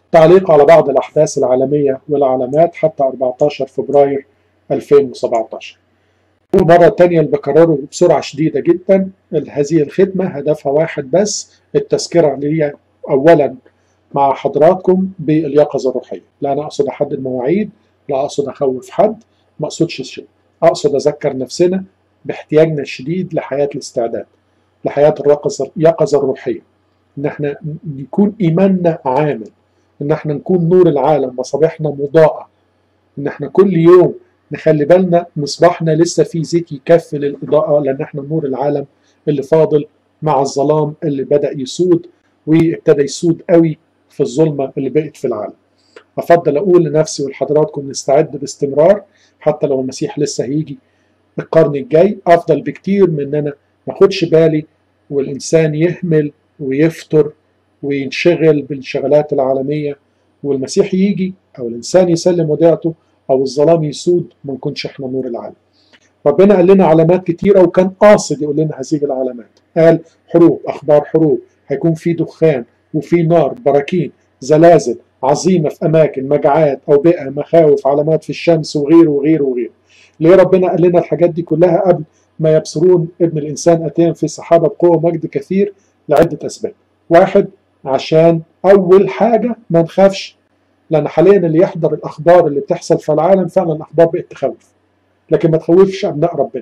تعليق على بعض الأحداث العالمية والعلامات حتى 14 فبراير 2017 ومرة تانية اللي بكرره بسرعة شديدة جدا هذه الخدمة هدفها واحد بس التذكرة لي أولا مع حضراتكم باليقظة الروحية لا أنا أقصد أحدد مواعيد لا أقصد أخوف حد ما أقصدش شيء أقصد أذكر نفسنا باحتياجنا الشديد لحياة الاستعداد لحياة اليقظة الروحية إن احنا يكون إيماننا عامل إن احنا نكون نور العالم مصابيحنا مضاءة إن احنا كل يوم نخلي بالنا مصباحنا لسه في زيت يكفي للإضاءة لأن احنا نور العالم اللي فاضل مع الظلام اللي بدأ يسود وابتدى يسود قوي في الظلمة اللي بقت في العالم أفضل أقول لنفسي ولحضراتكم نستعد باستمرار حتى لو المسيح لسه هيجي القرن الجاي أفضل بكتير من إن أنا ما أخدش بالي والإنسان يهمل ويفتر وينشغل بالانشغالات العالمية والمسيح يجي أو الإنسان يسلم وديعته أو الظلام يسود ما نكونش إحنا نور العالم ربنا قال لنا علامات كتيرة وكان قاصد يقول لنا هذه العلامات قال حروب أخبار حروب هيكون في دخان وفي نار براكين زلازل عظيمة في أماكن مجاعات أو بيئة مخاوف علامات في الشمس وغيره وغيره وغيره ليه ربنا قال لنا الحاجات دي كلها قبل ما يبصرون ابن الإنسان أتيا في سحابة بقوة ومجد كثير لعدة أسباب واحد عشان أول حاجة ما نخافش لأن حاليا اللي يحضر الأخبار اللي بتحصل في العالم فعلا الأخبار بقت تخوف لكن ما تخوفش أبناء ربنا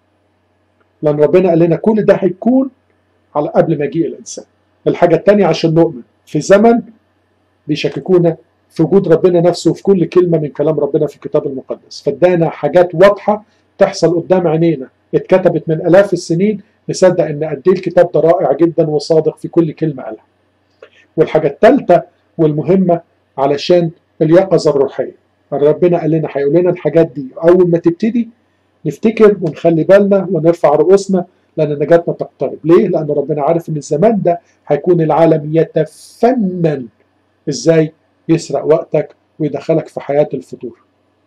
لأن ربنا قال لنا كل ده هيكون على قبل مجيء الإنسان الحاجة الثانية عشان نؤمن في زمن بيشككونا في وجود ربنا نفسه في كل كلمة من كلام ربنا في الكتاب المقدس فادانا حاجات واضحة تحصل قدام عينينا اتكتبت من آلاف السنين نصدق ان قد ايه الكتاب ده رائع جدا وصادق في كل كلمة قالها والحاجة الثالثة والمهمة علشان اليقظة الروحية ربنا قال لنا هيقول لنا الحاجات دي أول ما تبتدي نفتكر ونخلي بالنا ونرفع رؤوسنا لأن نجاتنا تقترب ليه؟ لأن ربنا عارف إن الزمان ده هيكون العالم يتفنن إزاي يسرق وقتك ويدخلك في حياة الفطور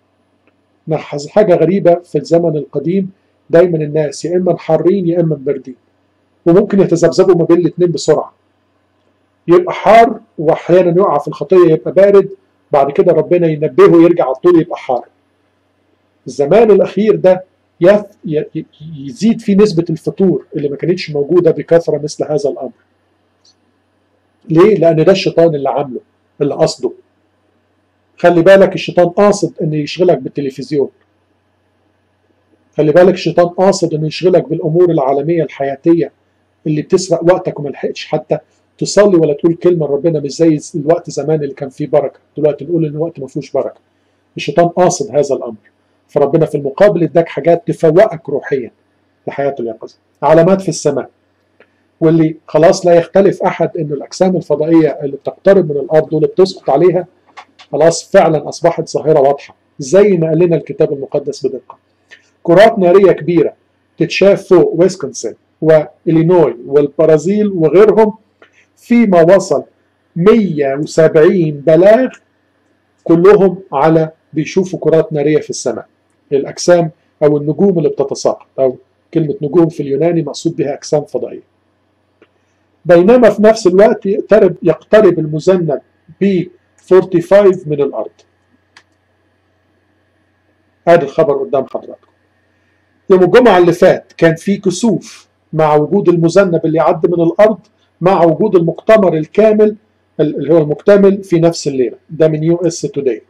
نلاحظ حاجة غريبة في الزمن القديم دايما الناس يا إما حارين يا إما باردين وممكن يتذبذبوا ما بين الاتنين بسرعة يبقى حار واحيانا يقع في الخطيه يبقى بارد بعد كده ربنا ينبهه يرجع على طول يبقى حار الزمان الاخير ده يف يزيد فيه نسبه الفطور اللي ما كانتش موجوده بكثره مثل هذا الامر ليه لان ده الشيطان اللي عامله اللي قصده خلي بالك الشيطان قاصد انه يشغلك بالتلفزيون خلي بالك الشيطان قاصد انه يشغلك بالامور العالميه الحياتيه اللي بتسرق وقتك وما لحقتش حتى تصلي ولا تقول كلمه لربنا مش زي الوقت زمان اللي كان فيه بركه دلوقتي نقول ان الوقت ما فيهوش بركه الشيطان قاصد هذا الامر فربنا في المقابل اداك حاجات تفوقك روحيا لحياه اليقظه علامات في السماء واللي خلاص لا يختلف احد انه الاجسام الفضائيه اللي بتقترب من الارض واللي بتسقط عليها خلاص فعلا اصبحت ظاهره واضحه زي ما قال لنا الكتاب المقدس بدقه كرات ناريه كبيره تتشاف فوق ويسكونسن والينوي والبرازيل وغيرهم فيما وصل 170 بلاغ كلهم على بيشوفوا كرات نارية في السماء الأجسام أو النجوم اللي بتتساقط أو كلمة نجوم في اليوناني مقصود بها أجسام فضائية بينما في نفس الوقت يقترب, يقترب المذنب ب 45 من الأرض هذا الخبر قدام حضراتكم يوم الجمعة اللي فات كان في كسوف مع وجود المذنب اللي يعدي من الأرض مع وجود المقتمر الكامل اللي هو المكتمل في نفس الليله ده من يو اس توداي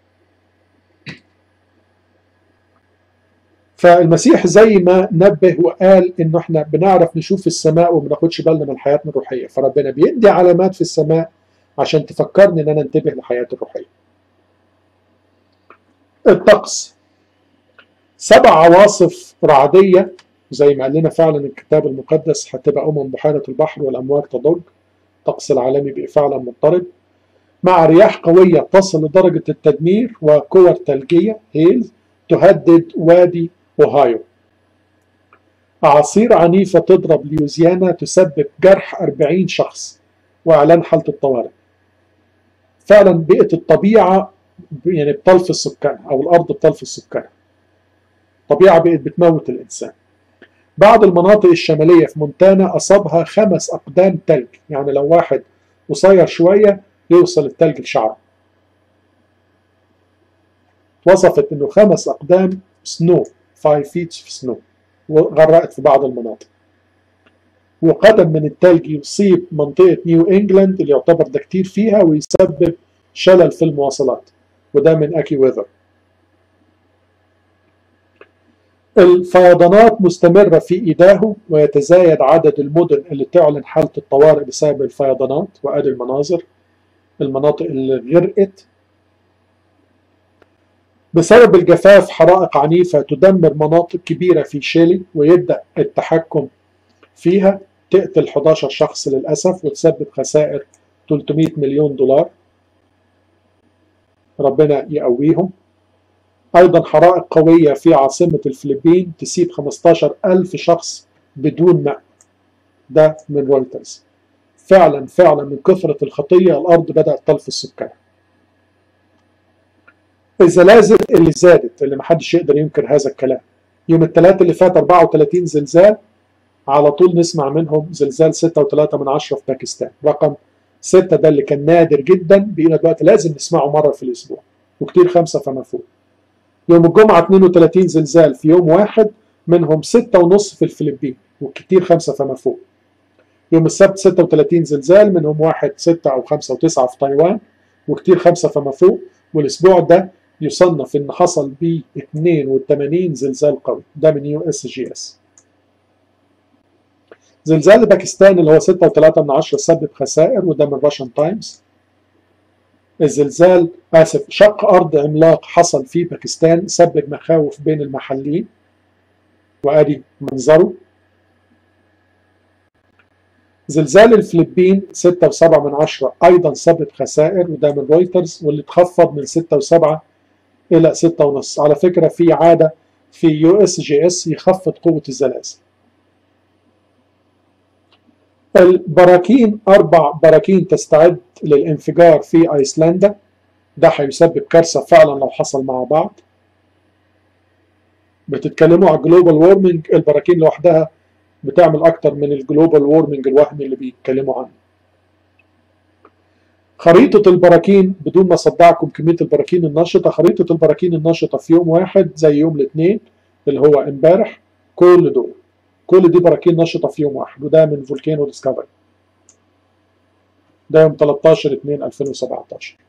فالمسيح زي ما نبه وقال انه احنا بنعرف نشوف السماء وما ناخدش بالنا من حياتنا الروحيه فربنا بيدي علامات في السماء عشان تفكرني ان انا انتبه لحياتي الروحيه الطقس سبع عواصف رعديه زي ما قال لنا فعلا الكتاب المقدس هتبقى أمم بحيرة البحر والأمواج تضج الطقس العالمي بقى فعلا مضطرب مع رياح قوية تصل لدرجة التدمير وكور ثلجية هيل تهدد وادي أوهايو أعاصير عنيفة تضرب ليوزيانا تسبب جرح 40 شخص وإعلان حالة الطوارئ فعلا بقت الطبيعة يعني بتلفظ سكانها أو الأرض بتلفظ سكانها الطبيعة بقت بتموت الإنسان بعض المناطق الشمالية في مونتانا أصابها خمس أقدام تلج يعني لو واحد قصير شوية يوصل التلج لشعره وصفت انه خمس اقدام سنو 5 فيت في سنو وغرقت في بعض المناطق وقدم من التلج يصيب منطقة نيو انجلاند اللي يعتبر ده كتير فيها ويسبب شلل في المواصلات وده من اكي ويذر الفيضانات مستمرة في إيداهو ويتزايد عدد المدن اللي تعلن حالة الطوارئ بسبب الفيضانات وأدي المناظر المناطق اللي غرقت بسبب الجفاف حرائق عنيفة تدمر مناطق كبيرة في شيلي ويبدأ التحكم فيها تقتل 11 شخص للأسف وتسبب خسائر 300 مليون دولار ربنا يقويهم أيضا حرائق قوية في عاصمة الفلبين تسيب 15 ألف شخص بدون ماء ده من رويترز فعلا فعلا من كثرة الخطية الأرض بدأت تلف السكان الزلازل اللي زادت اللي محدش يقدر ينكر هذا الكلام يوم الثلاث اللي فات 34 زلزال على طول نسمع منهم زلزال 6.3 من عشرة في باكستان رقم 6 ده اللي كان نادر جدا بقينا دلوقتي لازم نسمعه مرة في الأسبوع وكتير خمسة فما فوق يوم الجمعة 32 زلزال في يوم واحد منهم 6 ونص في الفلبين وكتير خمسة فما فوق يوم السبت 36 زلزال منهم واحد 6 أو 5 و9 في تايوان وكتير خمسة فما فوق والأسبوع ده يصنف إن حصل بيه 82 زلزال قوي ده من يو اس جي اس زلزال باكستان اللي هو 6.3 من عشرة سبب خسائر وده من راشن تايمز الزلزال آسف شق أرض عملاق حصل في باكستان سبب مخاوف بين المحليين وأدي منظره زلزال الفلبين 6.7 من عشرة أيضا سبب خسائر وده من رويترز واللي اتخفض من 6.7 إلى 6.5 على فكرة في عادة في يو اس جي اس يخفض قوة الزلازل البراكين أربع براكين تستعد للانفجار في أيسلندا ده هيسبب كارثة فعلا لو حصل مع بعض بتتكلموا على الجلوبال وورمنج البراكين لوحدها بتعمل أكتر من الجلوبال وورمنج الوهمي اللي بيتكلموا عنه خريطة البراكين بدون ما أصدعكم كمية البراكين النشطة خريطة البراكين النشطة في يوم واحد زي يوم الاثنين اللي هو امبارح كل دول كل دي براكين نشطة في يوم واحد وده من فولكانو ديسكفري ده يوم 13 2 2017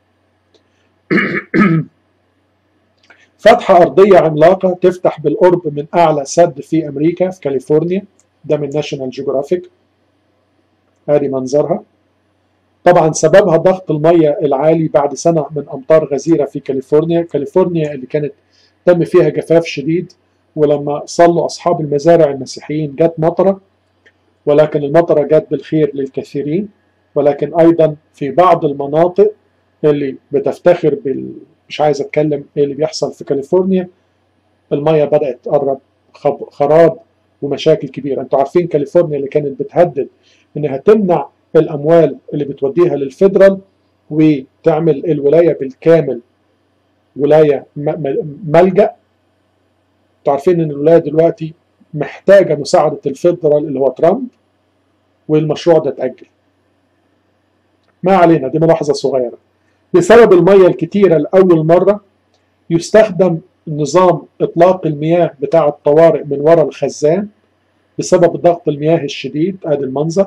فتحة أرضية عملاقة تفتح بالقرب من أعلى سد في أمريكا في كاليفورنيا ده من ناشونال جيوغرافيك ادي منظرها طبعا سببها ضغط المية العالي بعد سنة من أمطار غزيرة في كاليفورنيا كاليفورنيا اللي كانت تم فيها جفاف شديد ولما صلوا أصحاب المزارع المسيحيين جت مطرة ولكن المطرة جت بالخير للكثيرين ولكن أيضا في بعض المناطق اللي بتفتخر بال مش عايز أتكلم إيه اللي بيحصل في كاليفورنيا المية بدأت تقرب خراب ومشاكل كبيرة أنتوا عارفين كاليفورنيا اللي كانت بتهدد إنها تمنع الأموال اللي بتوديها للفيدرال وتعمل الولاية بالكامل ولاية ملجأ انتوا عارفين ان الولايه دلوقتي محتاجه مساعده الفيدرال اللي هو ترامب والمشروع ده اتاجل. ما علينا دي ملاحظه صغيره. بسبب الميه الكتيره لاول مره يستخدم نظام اطلاق المياه بتاع الطوارئ من وراء الخزان بسبب ضغط المياه الشديد ادي المنظر.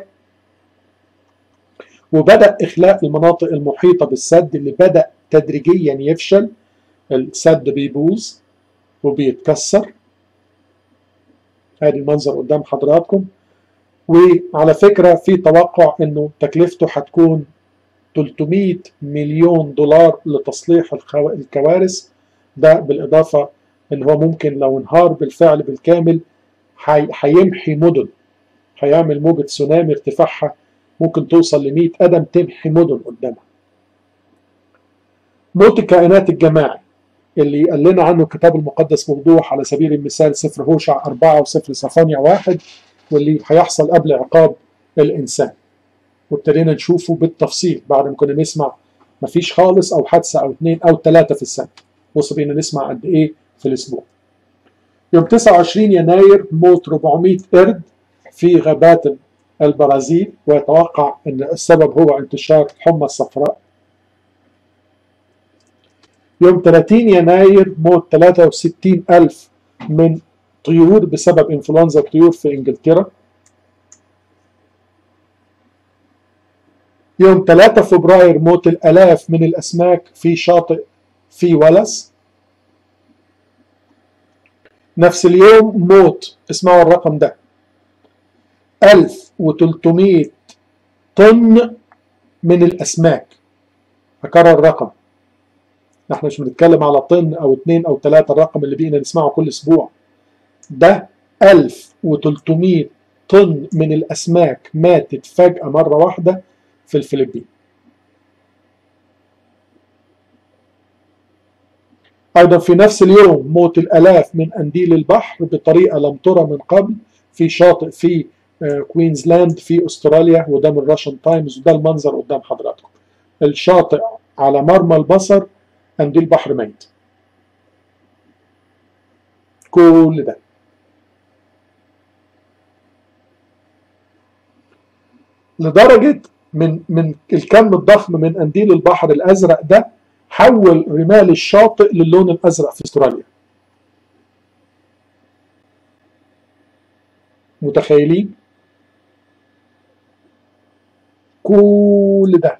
وبدا اخلاء المناطق المحيطه بالسد اللي بدا تدريجيا يفشل السد بيبوظ وبيتكسر ادي المنظر قدام حضراتكم وعلى فكرة في توقع انه تكلفته هتكون 300 مليون دولار لتصليح الكوارث ده بالاضافة ان هو ممكن لو انهار بالفعل بالكامل هيمحي مدن هيعمل موجة تسونامي ارتفاعها ممكن توصل ل 100 قدم تمحي مدن قدامها موت الكائنات الجماعي اللي قال لنا عنه الكتاب المقدس بوضوح على سبيل المثال سفر هوشع أربعة وسفر صفانيا واحد واللي هيحصل قبل عقاب الإنسان وابتدينا نشوفه بالتفصيل بعد ما كنا نسمع مفيش خالص أو حادثة أو اثنين أو ثلاثة في السنة بص بينا نسمع قد إيه في الأسبوع يوم 29 يناير موت 400 قرد في غابات البرازيل ويتوقع أن السبب هو انتشار الحمى الصفراء يوم 30 يناير موت 63 ألف من طيور بسبب انفلونزا الطيور في انجلترا يوم 3 فبراير موت الآلاف من الأسماك في شاطئ في ولس نفس اليوم موت اسمعوا الرقم ده 1300 طن من الأسماك أكرر الرقم احنا مش بنتكلم على طن أو اتنين أو تلاتة الرقم اللي بقينا نسمعه كل أسبوع ده 1300 طن من الأسماك ماتت فجأة مرة واحدة في الفلبين أيضا في نفس اليوم موت الآلاف من أنديل البحر بطريقة لم ترى من قبل في شاطئ في كوينزلاند في أستراليا وده من راشن تايمز وده المنظر قدام حضراتكم الشاطئ على مرمى البصر أنديل بحر ميت كل ده لدرجة من من الكم الضخم من أنديل البحر الأزرق ده حول رمال الشاطئ للون الأزرق في استراليا متخيلين كل ده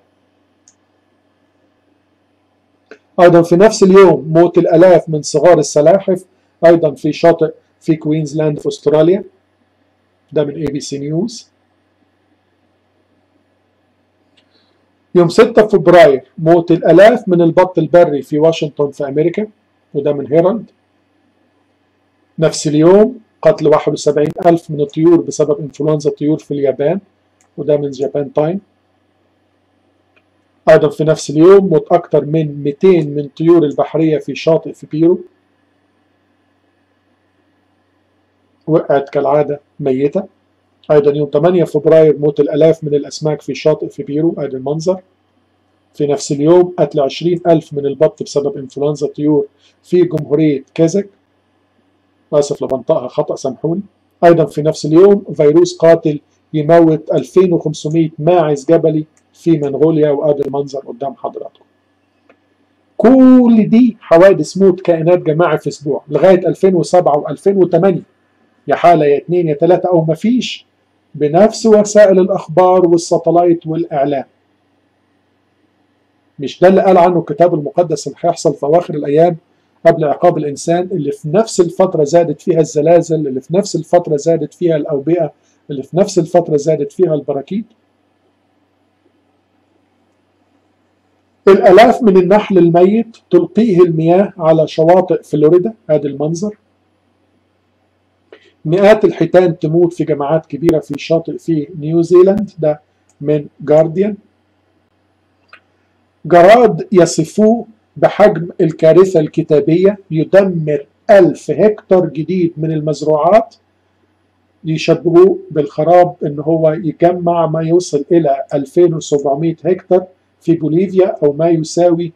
أيضا في نفس اليوم موت الآلاف من صغار السلاحف أيضا في شاطئ في كوينزلاند في أستراليا ده من اي بي سي نيوز يوم 6 فبراير موت الآلاف من البط البري في واشنطن في أمريكا وده من هيرالد نفس اليوم قتل 71 ألف من الطيور بسبب إنفلونزا الطيور في اليابان وده من جابان تايم أيضا في نفس اليوم موت أكثر من 200 من طيور البحرية في شاطئ في بيرو وقعت كالعادة ميتة أيضا يوم 8 فبراير موت الألاف من الأسماك في شاطئ في بيرو أيضا المنظر في نفس اليوم قتل 20 ألف من البط بسبب إنفلونزا الطيور في جمهورية كازاك آسف لو بنطقها خطأ سامحوني أيضا في نفس اليوم فيروس قاتل يموت 2500 ماعز جبلي في منغوليا وادي المنظر قدام حضراتكم كل دي حوادث موت كائنات جماعي في اسبوع لغايه 2007 و2008 يا حاله يا اتنين يا تلاته او مفيش بنفس وسائل الاخبار والساتلايت والاعلام مش ده اللي قال عنه الكتاب المقدس اللي هيحصل في اواخر الايام قبل عقاب الانسان اللي في نفس الفتره زادت فيها الزلازل اللي في نفس الفتره زادت فيها الاوبئه اللي في نفس الفتره زادت فيها البراكين الآلاف من النحل الميت تلقيه المياه على شواطئ فلوريدا هذا المنظر مئات الحيتان تموت في جماعات كبيرة في شاطئ في نيوزيلاند ده من جارديان جراد يصفوه بحجم الكارثة الكتابية يدمر ألف هكتار جديد من المزروعات يشبهوه بالخراب ان هو يجمع ما يوصل الى 2700 هكتار في بوليفيا او ما يساوي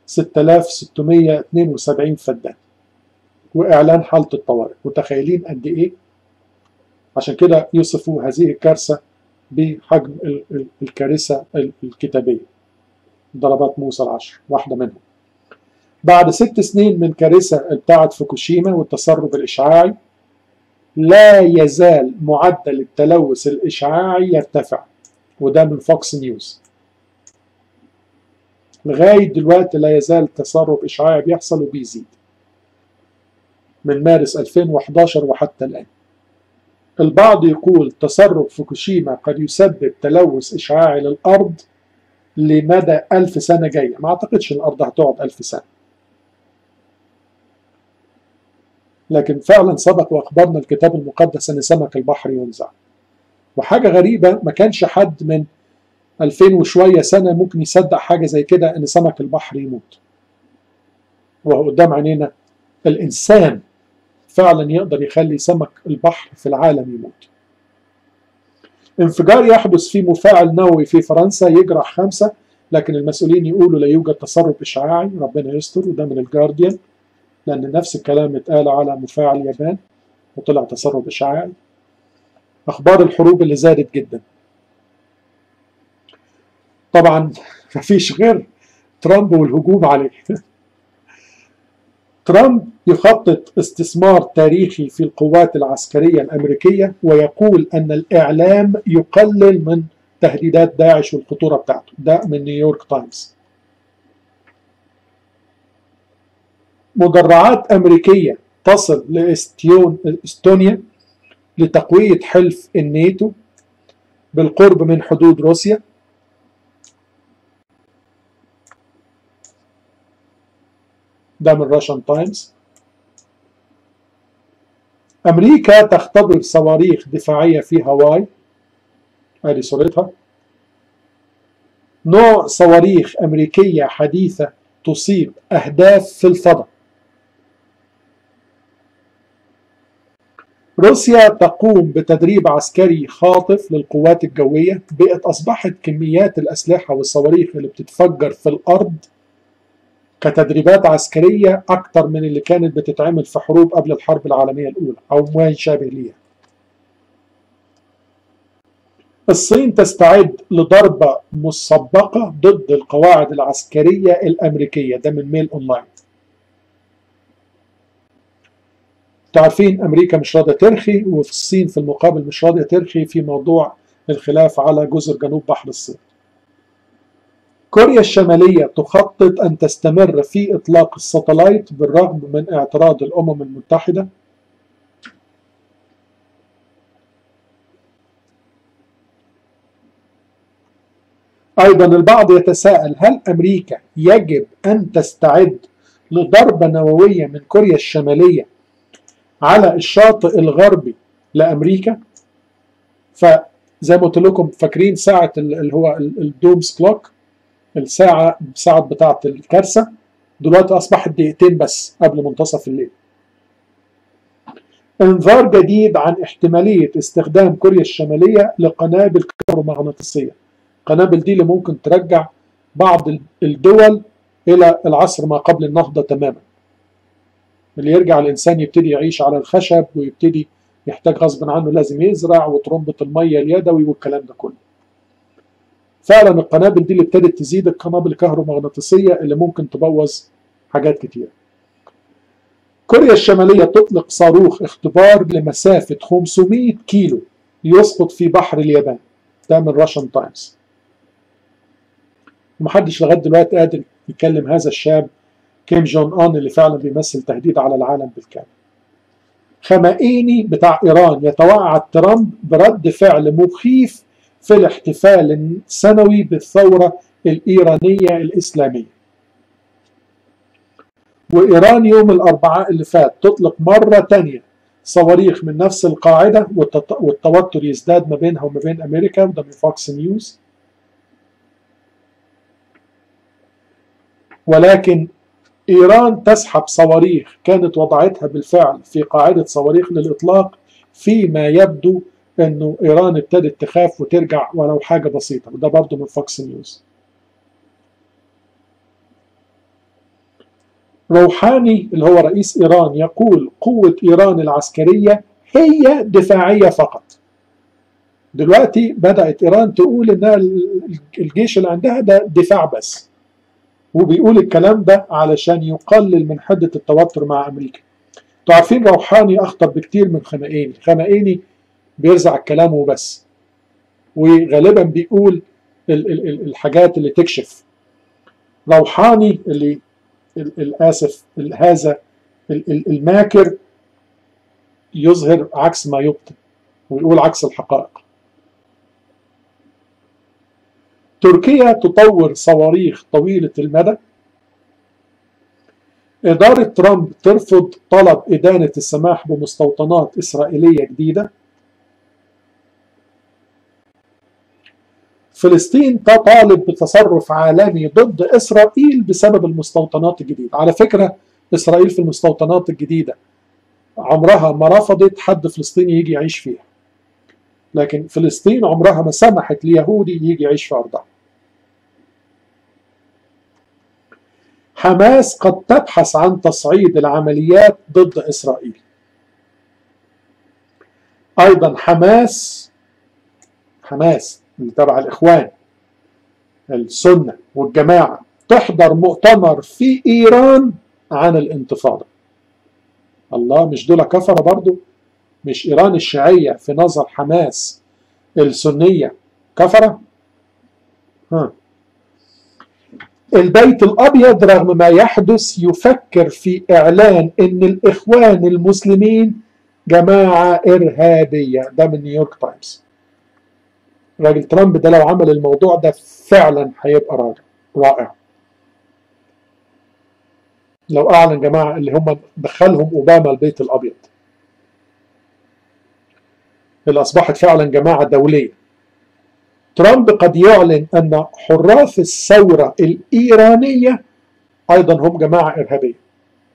6672 فدان واعلان حاله الطوارئ متخيلين قد ايه عشان كده يوصفوا هذه الكارثه بحجم الكارثه الكتابيه ضربات موسى العشر واحده منهم بعد ست سنين من كارثه بتاعه فوكوشيما والتسرب الاشعاعي لا يزال معدل التلوث الإشعاعي يرتفع وده من فوكس نيوز لغاية دلوقتي لا يزال تسرب إشعاعي بيحصل وبيزيد من مارس 2011 وحتى الآن البعض يقول تسرب فوكوشيما قد يسبب تلوث إشعاعي للأرض لمدى ألف سنة جاية ما أعتقدش الأرض هتقعد ألف سنة لكن فعلا سبق واخبرنا الكتاب المقدس ان سمك البحر ينزع وحاجه غريبه ما كانش حد من 2000 وشويه سنه ممكن يصدق حاجه زي كده ان سمك البحر يموت وهو قدام عينينا الانسان فعلا يقدر يخلي سمك البحر في العالم يموت انفجار يحدث في مفاعل نووي في فرنسا يجرح خمسه لكن المسؤولين يقولوا لا يوجد تسرب اشعاعي ربنا يستر وده من الجارديان لأن نفس الكلام اتقال على مفاعل اليابان وطلع تسرب إشعاعي أخبار الحروب اللي زادت جدا طبعا مفيش غير ترامب والهجوم عليه ترامب يخطط استثمار تاريخي في القوات العسكرية الأمريكية ويقول أن الإعلام يقلل من تهديدات داعش والخطورة بتاعته ده من نيويورك تايمز مدرعات أمريكية تصل لإستونيا لتقوية حلف الناتو بالقرب من حدود روسيا ده من راشن تايمز أمريكا تختبر صواريخ دفاعية في هاواي ادي صورتها نوع صواريخ أمريكية حديثة تصيب أهداف في الفضاء روسيا تقوم بتدريب عسكري خاطف للقوات الجوية بقت أصبحت كميات الأسلحة والصواريخ اللي بتتفجر في الأرض كتدريبات عسكرية أكتر من اللي كانت بتتعمل في حروب قبل الحرب العالمية الأولى أو ما يشابه ليها الصين تستعد لضربة مسبقة ضد القواعد العسكرية الأمريكية ده من ميل أونلاين تعرفين أمريكا مش راضية ترخي وفي الصين في المقابل مش راضية ترخي في موضوع الخلاف على جزر جنوب بحر الصين كوريا الشمالية تخطط أن تستمر في إطلاق الساتلايت بالرغم من اعتراض الأمم المتحدة أيضا البعض يتساءل هل أمريكا يجب أن تستعد لضربة نووية من كوريا الشمالية على الشاطئ الغربي لأمريكا فزي ما قلت لكم فاكرين ساعة اللي هو الدومز كلوك الساعة ساعة بتاعة الكارثة دلوقتي أصبحت دقيقتين بس قبل منتصف الليل انذار جديد عن احتمالية استخدام كوريا الشمالية لقنابل كهرومغناطيسية القنابل دي اللي ممكن ترجع بعض الدول إلى العصر ما قبل النهضة تماما اللي يرجع الإنسان يبتدي يعيش على الخشب ويبتدي يحتاج غصب عنه لازم يزرع وترمبة المية اليدوي والكلام ده كله فعلا القنابل دي اللي ابتدت تزيد القنابل الكهرومغناطيسية اللي ممكن تبوظ حاجات كتير كوريا الشمالية تطلق صاروخ اختبار لمسافة 500 كيلو يسقط في بحر اليابان ده من راشن تايمز ومحدش لغاية دلوقتي قادر يكلم هذا الشاب كيم جون اون اللي فعلا بيمثل تهديد على العالم بالكامل خمائيني بتاع ايران يتوعد ترامب برد فعل مخيف في الاحتفال السنوي بالثورة الإيرانية الإسلامية وإيران يوم الأربعاء اللي فات تطلق مرة تانية صواريخ من نفس القاعدة والتوتر يزداد ما بينها وما بين أمريكا وده من فوكس نيوز ولكن إيران تسحب صواريخ كانت وضعتها بالفعل في قاعدة صواريخ للإطلاق فيما يبدو انه ايران ابتدت تخاف وترجع ولو حاجه بسيطه وده برضه من فوكس نيوز روحاني اللي هو رئيس ايران يقول قوه ايران العسكريه هي دفاعيه فقط دلوقتي بدات ايران تقول انها الجيش اللي عندها ده دفاع بس وبيقول الكلام ده علشان يقلل من حده التوتر مع امريكا عارفين روحاني اخطر بكتير من خمائيني خمائيني بيرزع الكلام وبس وغالبا بيقول ال ال الحاجات اللي تكشف روحاني اللي الاسف هذا الماكر يظهر عكس ما يبطن ويقول عكس الحقائق تركيا تطور صواريخ طويلة المدى إدارة ترامب ترفض طلب إدانة السماح بمستوطنات إسرائيلية جديدة فلسطين تطالب بتصرف عالمي ضد إسرائيل بسبب المستوطنات الجديدة على فكرة إسرائيل في المستوطنات الجديدة عمرها ما رفضت حد فلسطيني يجي يعيش فيها لكن فلسطين عمرها ما سمحت ليهودي يجي يعيش في أرضها حماس قد تبحث عن تصعيد العمليات ضد إسرائيل أيضا حماس حماس اللي تبع الإخوان السنة والجماعة تحضر مؤتمر في إيران عن الانتفاضة الله مش دول كفرة برضو مش إيران الشيعية في نظر حماس السنية كفرة ها البيت الأبيض رغم ما يحدث يفكر في إعلان أن الإخوان المسلمين جماعة إرهابية ده من نيويورك تايمز راجل ترامب ده لو عمل الموضوع ده فعلا هيبقى راجل رائع لو أعلن جماعة اللي هم دخلهم أوباما البيت الأبيض اللي أصبحت فعلا جماعة دولية ترامب قد يعلن أن حراس الثورة الإيرانية أيضا هم جماعة إرهابية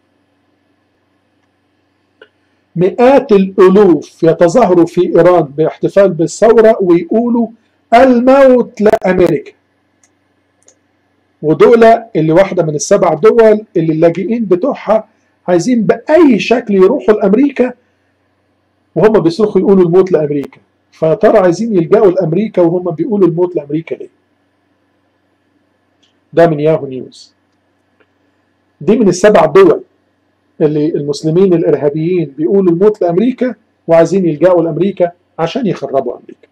مئات الألوف يتظاهروا في إيران باحتفال بالثورة ويقولوا الموت لأمريكا ودول اللي واحدة من السبع دول اللي اللاجئين بتوعها عايزين بأي شكل يروحوا لأمريكا وهم بيصرخوا يقولوا الموت لأمريكا فيا ترى عايزين يلجأوا لأمريكا وهم بيقولوا الموت لأمريكا ليه؟ ده من ياهو نيوز دي من السبع دول اللي المسلمين الإرهابيين بيقولوا الموت لأمريكا وعايزين يلجأوا لأمريكا عشان يخربوا أمريكا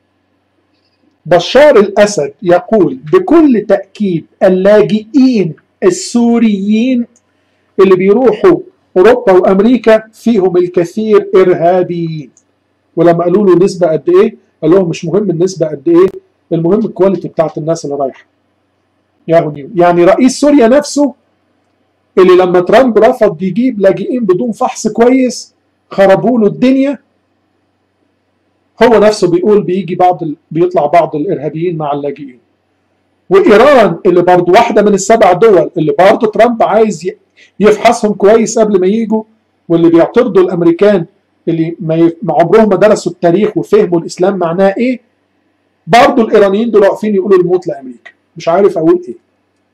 بشار الأسد يقول بكل تأكيد اللاجئين السوريين اللي بيروحوا أوروبا وأمريكا فيهم الكثير إرهابيين ولما قالوا له نسبة قد إيه قال لهم مش مهم النسبة قد إيه المهم الكواليتي بتاعت الناس اللي رايحة يعني رئيس سوريا نفسه اللي لما ترامب رفض يجيب لاجئين بدون فحص كويس خربوا له الدنيا هو نفسه بيقول بيجي بعض ال... بيطلع بعض الارهابيين مع اللاجئين وايران اللي برضه واحده من السبع دول اللي برضه ترامب عايز ي... يفحصهم كويس قبل ما يجوا واللي بيعترضوا الامريكان اللي ما, ي... ما عمرهم ما درسوا التاريخ وفهموا الاسلام معناه ايه برضه الايرانيين دول واقفين يقولوا الموت لامريكا مش عارف اقول ايه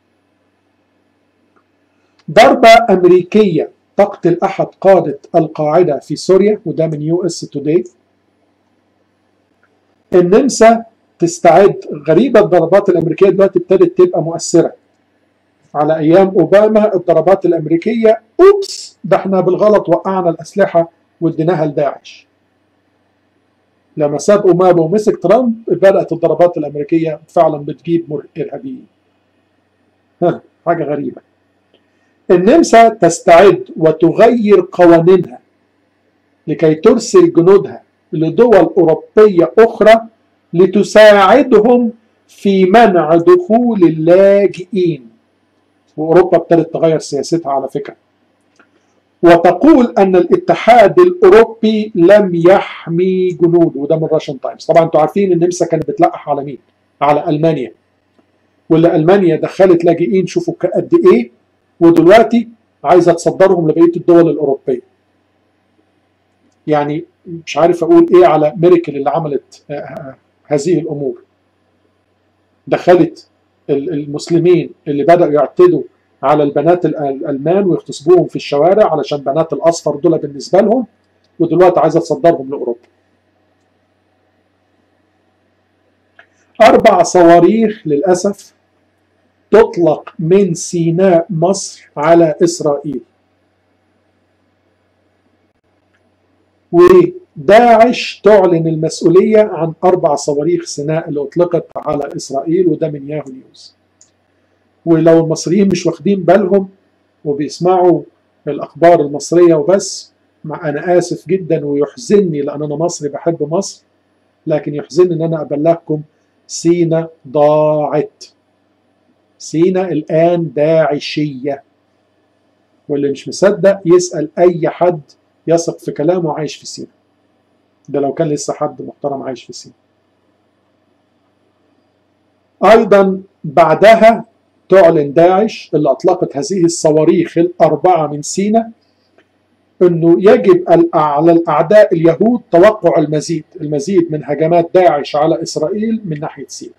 ضربة أمريكية تقتل أحد قادة القاعدة في سوريا وده من يو اس توداي النمسا تستعد غريبة الضربات الأمريكية دلوقتي ابتدت تبقى مؤثرة على أيام أوباما الضربات الأمريكية أوبس ده احنا بالغلط وقعنا الأسلحة واديناها لداعش لما ساب أوباما ومسك ترامب بدأت الضربات الأمريكية فعلا بتجيب إرهابيين ها حاجة غريبة النمسا تستعد وتغير قوانينها لكي ترسل جنودها لدول أوروبية أخرى لتساعدهم في منع دخول اللاجئين وأوروبا ابتدت تغير سياستها على فكرة وتقول أن الاتحاد الأوروبي لم يحمي جنوده وده من راشن تايمز طبعا انتوا عارفين النمسا كانت بتلقح على مين على ألمانيا واللي ألمانيا دخلت لاجئين شوفوا قد إيه ودلوقتي عايزه تصدرهم لبقيه الدول الاوروبيه. يعني مش عارف اقول ايه على ميركل اللي عملت هذه الامور. دخلت المسلمين اللي بداوا يعتدوا على البنات الالمان ويغتصبوهم في الشوارع علشان بنات الاصفر دول بالنسبه لهم ودلوقتي عايزه تصدرهم لاوروبا. اربع صواريخ للاسف تطلق من سيناء مصر على إسرائيل وداعش تعلن المسؤولية عن أربع صواريخ سيناء اللي أطلقت على إسرائيل وده من ياهو نيوز ولو المصريين مش واخدين بالهم وبيسمعوا الأخبار المصرية وبس مع أنا آسف جدا ويحزنني لأن أنا مصري بحب مصر لكن يحزنني أن أنا أبلغكم سينا ضاعت سينا الآن داعشية واللي مش مصدق يسأل أي حد يثق في كلامه عايش في سينا ده لو كان لسه حد محترم عايش في سينا أيضا بعدها تعلن داعش اللي أطلقت هذه الصواريخ الأربعة من سينا أنه يجب على الأعداء اليهود توقع المزيد المزيد من هجمات داعش على إسرائيل من ناحية سينا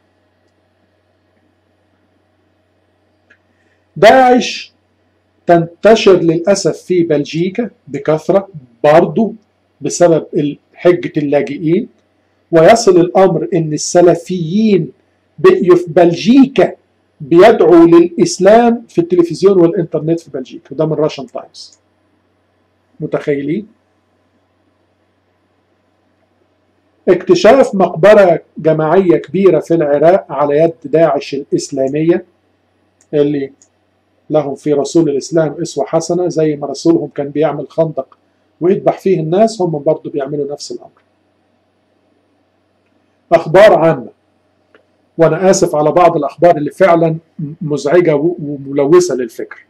داعش تنتشر للأسف في بلجيكا بكثرة برضو بسبب حجة اللاجئين ويصل الأمر أن السلفيين بقيوا في بلجيكا بيدعوا للإسلام في التلفزيون والإنترنت في بلجيكا وده من راشن تايمز متخيلين اكتشاف مقبرة جماعية كبيرة في العراق على يد داعش الإسلامية اللي لهم في رسول الإسلام أسوة حسنة زي ما رسولهم كان بيعمل خندق ويذبح فيه الناس هم برضو بيعملوا نفس الأمر أخبار عامة وأنا آسف على بعض الأخبار اللي فعلا مزعجة وملوثة للفكر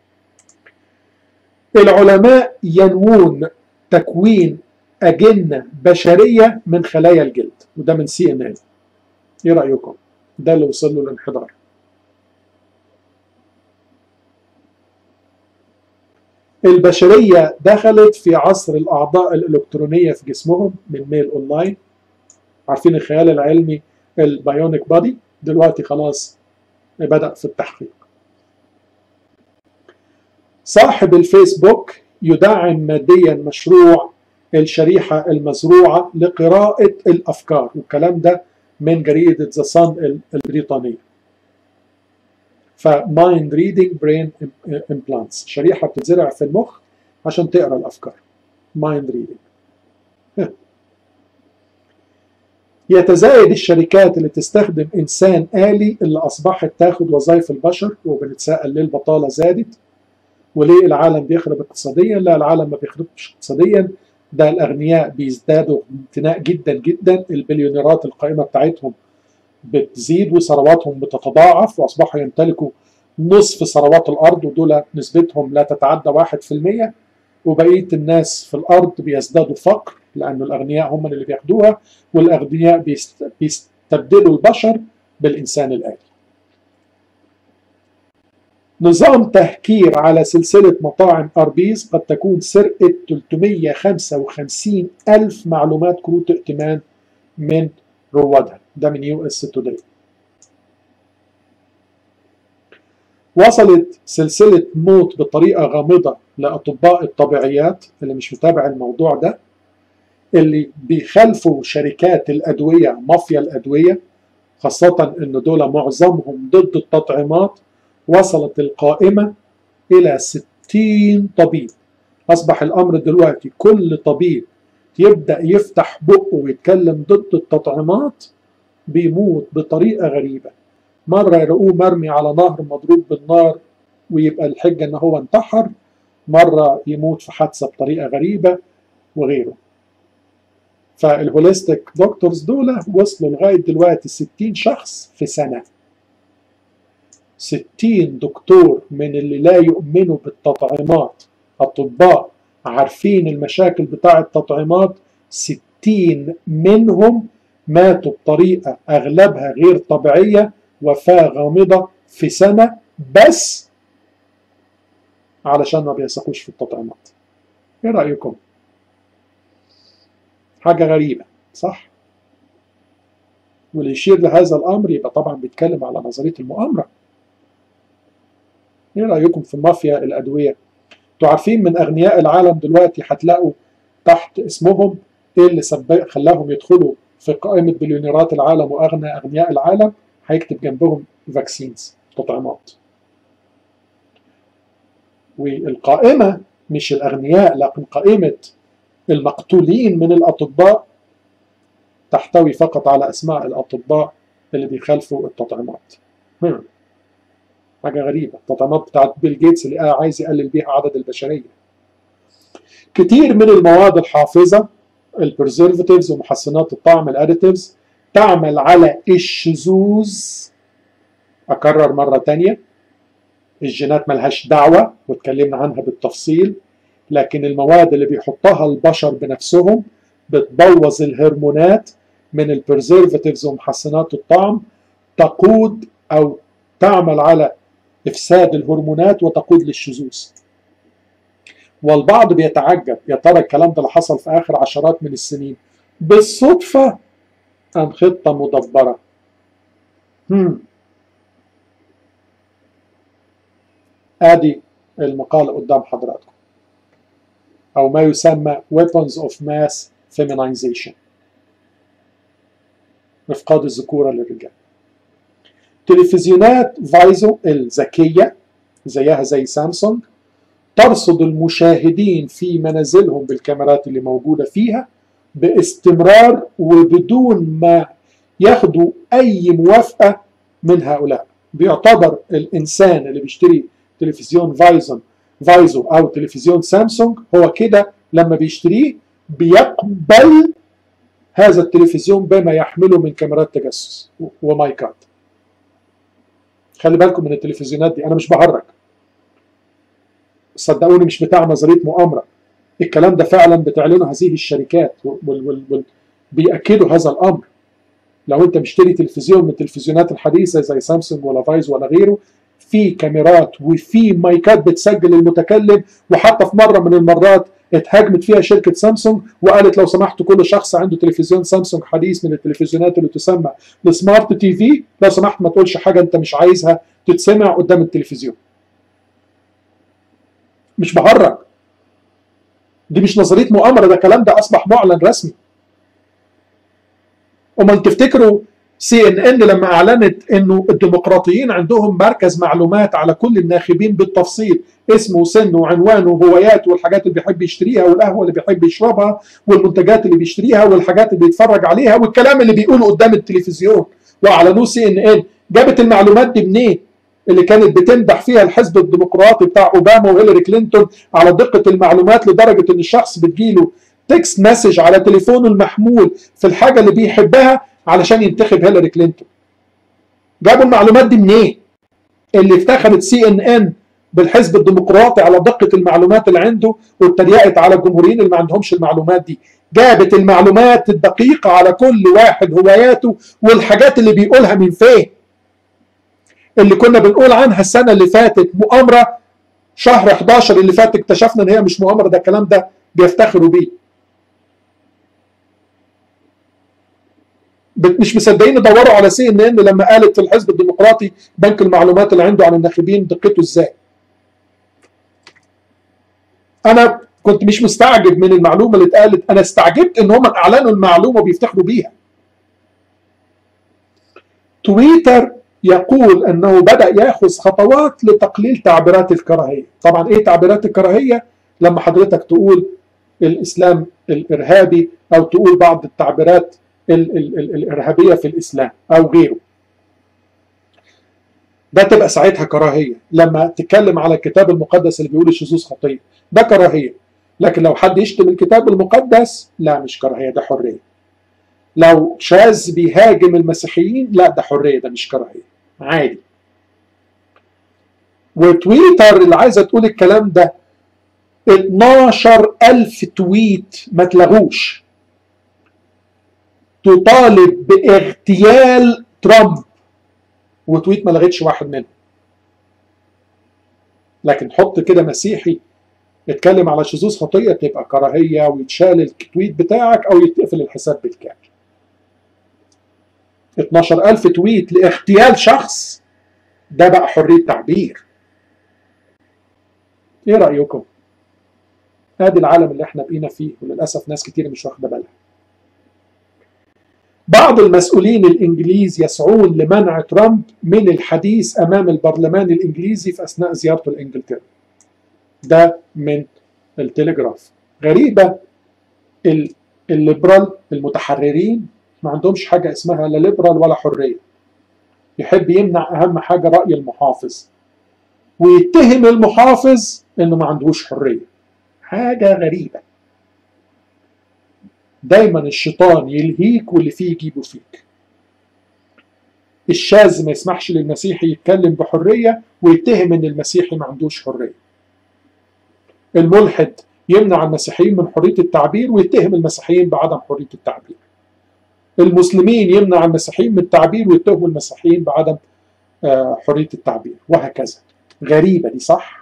العلماء ينوون تكوين أجنة بشرية من خلايا الجلد وده من سي ان ان ايه رأيكم ده اللي وصل له الانحدار البشرية دخلت في عصر الأعضاء الإلكترونية في جسمهم من ميل أونلاين عارفين الخيال العلمي البايونيك بادي دلوقتي خلاص بدأ في التحقيق صاحب الفيسبوك يدعم ماديا مشروع الشريحة المزروعة لقراءة الأفكار والكلام ده من جريدة ذا صن البريطانية فمايند ريدنج برين امبلانتس شريحة بتتزرع في المخ عشان تقرا الأفكار مايند ريدنج يتزايد الشركات اللي تستخدم إنسان آلي اللي أصبحت تاخد وظائف البشر وبنتساءل ليه البطالة زادت وليه العالم بيخرب اقتصاديا لا العالم ما بيخربش اقتصاديا ده الأغنياء بيزدادوا امتناء جدا جدا البليونيرات القائمة بتاعتهم بتزيد وثرواتهم بتتضاعف وأصبحوا يمتلكوا نصف ثروات الأرض ودول نسبتهم لا تتعدى واحد في المية وبقية الناس في الأرض بيزدادوا فقر لأن الأغنياء هم اللي بياخدوها والأغنياء بيستبدلوا البشر بالإنسان الآلي نظام تهكير على سلسلة مطاعم أربيز قد تكون سرقة 355 ألف معلومات كروت ائتمان من روادها ده من يو اس توداي وصلت سلسلة موت بطريقة غامضة لأطباء الطبيعيات اللي مش متابع الموضوع ده اللي بيخالفوا شركات الأدوية مافيا الأدوية خاصة إن دول معظمهم ضد التطعيمات وصلت القائمة إلى 60 طبيب أصبح الأمر دلوقتي كل طبيب يبدأ يفتح بقه ويتكلم ضد التطعيمات بيموت بطريقة غريبة مرة يلاقوه مرمي على نهر مضروب بالنار ويبقى الحجة إن هو انتحر مرة يموت في حادثة بطريقة غريبة وغيره فالهوليستيك دكتورز دول وصلوا لغاية دلوقتي 60 شخص في سنة 60 دكتور من اللي لا يؤمنوا بالتطعيمات أطباء عارفين المشاكل بتاع التطعيمات 60 منهم ماتوا بطريقة أغلبها غير طبيعية وفاة غامضة في سنة بس علشان ما بيثقوش في التطعيمات ايه رأيكم؟ حاجة غريبة صح؟ واللي يشير لهذا الأمر يبقى طبعا بيتكلم على نظرية المؤامرة ايه رأيكم في مافيا الأدوية؟ انتوا عارفين من أغنياء العالم دلوقتي هتلاقوا تحت اسمهم ايه اللي سبق خلاهم يدخلوا في قائمة بليونيرات العالم وأغنى أغنياء العالم هيكتب جنبهم فاكسينز تطعيمات والقائمة مش الأغنياء لكن قائمة المقتولين من الأطباء تحتوي فقط على أسماء الأطباء اللي بيخالفوا التطعيمات هم. حاجة غريبة التطعيمات بتاعت بيل جيتس اللي عايز يقلل بيها عدد البشرية كتير من المواد الحافظة البرزرفاتيفز ومحسنات الطعم الاديتيفز تعمل على الشذوذ اكرر مرة تانية الجينات ملهاش دعوة واتكلمنا عنها بالتفصيل لكن المواد اللي بيحطها البشر بنفسهم بتبوظ الهرمونات من البرزرفاتيفز ومحسنات الطعم تقود او تعمل على افساد الهرمونات وتقود للشذوذ والبعض بيتعجب يا ترى الكلام ده اللي حصل في اخر عشرات من السنين بالصدفه ام خطه مدبره هم. ادي المقال قدام حضراتكم او ما يسمى weapons of mass feminization افقاد الذكوره للرجال تلفزيونات فايزو الذكيه زيها زي سامسونج ترصد المشاهدين في منازلهم بالكاميرات اللي موجودة فيها باستمرار وبدون ما ياخدوا أي موافقة من هؤلاء بيعتبر الإنسان اللي بيشتري تلفزيون فايزون فايزو أو تلفزيون سامسونج هو كده لما بيشتريه بيقبل هذا التلفزيون بما يحمله من كاميرات تجسس ومايكات خلي بالكم من التلفزيونات دي انا مش بهرج صدقوني مش بتاع نظريه مؤامره الكلام ده فعلا بتعلنه هذه الشركات وال وال وال بيأكدوا هذا الامر لو انت مشتري تلفزيون من التلفزيونات الحديثه زي سامسونج ولا فايز ولا غيره في كاميرات وفي مايكات بتسجل المتكلم وحتى في مره من المرات اتهاجمت فيها شركه سامسونج وقالت لو سمحتوا كل شخص عنده تلفزيون سامسونج حديث من التلفزيونات اللي تسمى السمارت تي في لو سمحت ما تقولش حاجه انت مش عايزها تتسمع قدام التلفزيون. مش بهرج. دي مش نظريه مؤامره ده الكلام ده اصبح معلن رسمي. امال تفتكروا سي ان ان لما اعلنت انه الديمقراطيين عندهم مركز معلومات على كل الناخبين بالتفصيل اسمه وسنه وعنوانه وهواياته والحاجات اللي بيحب يشتريها والقهوه اللي بيحب يشربها والمنتجات اللي بيشتريها والحاجات اللي بيتفرج عليها والكلام اللي بيقوله قدام التلفزيون واعلنوه سي ان ان جابت المعلومات دي منين؟ اللي كانت بتمدح فيها الحزب الديمقراطي بتاع اوباما وهيلاري كلينتون على دقه المعلومات لدرجه ان الشخص بتجيله تكست مسج على تليفونه المحمول في الحاجه اللي بيحبها علشان ينتخب هيلاري كلينتون جابوا المعلومات دي منين اللي افتخرت سي ان ان بالحزب الديمقراطي على دقه المعلومات اللي عنده واتريقت على الجمهوريين اللي ما عندهمش المعلومات دي جابت المعلومات الدقيقه على كل واحد هواياته والحاجات اللي بيقولها من فين اللي كنا بنقول عنها السنه اللي فاتت مؤامره شهر 11 اللي فات اكتشفنا ان هي مش مؤامره ده الكلام ده بيفتخروا بيه مش مصدقين يدوروا على سي ان ان لما قالت في الحزب الديمقراطي بنك المعلومات اللي عنده عن الناخبين دقته ازاي انا كنت مش مستعجب من المعلومه اللي اتقالت انا استعجبت ان هم اعلنوا المعلومه وبيفتخروا بيها تويتر يقول انه بدا ياخذ خطوات لتقليل تعبيرات الكراهيه طبعا ايه تعبيرات الكراهيه لما حضرتك تقول الاسلام الارهابي او تقول بعض التعبيرات ال ال ال الارهابيه في الاسلام او غيره ده تبقى ساعتها كراهيه لما تتكلم على الكتاب المقدس اللي بيقول الشذوذ خطيه ده كراهيه لكن لو حد يشتم الكتاب المقدس لا مش كراهيه ده حريه لو شاذ بيهاجم المسيحيين لا ده حريه ده مش كراهيه عادي وتويتر اللي عايزه تقول الكلام ده 12 ألف تويت ما تلغوش تطالب باغتيال ترامب وتويت ما لغتش واحد منهم لكن حط كده مسيحي يتكلم على شذوذ خطيه تبقى كراهيه ويتشال التويت بتاعك او يتقفل الحساب بالكامل 12000 تويت لاغتيال شخص ده بقى حريه تعبير ايه رايكم ادي العالم اللي احنا بقينا فيه وللاسف ناس كتير مش واخده بالها بعض المسؤولين الانجليز يسعون لمنع ترامب من الحديث امام البرلمان الانجليزي في اثناء زيارته لانجلترا. ده من التليجراف. غريبه الليبرال المتحررين ما عندهمش حاجه اسمها لا ليبرال ولا حريه. يحب يمنع اهم حاجه راي المحافظ. ويتهم المحافظ انه ما عندهوش حريه. حاجه غريبه. دايما الشيطان يلهيك واللي فيه يجيبه فيك الشاذ ما يسمحش للمسيحي يتكلم بحرية ويتهم ان المسيحي ما عندوش حرية الملحد يمنع المسيحيين من حرية التعبير ويتهم المسيحيين بعدم حرية التعبير المسلمين يمنع المسيحيين من التعبير ويتهموا المسيحيين بعدم حرية التعبير وهكذا غريبة دي صح؟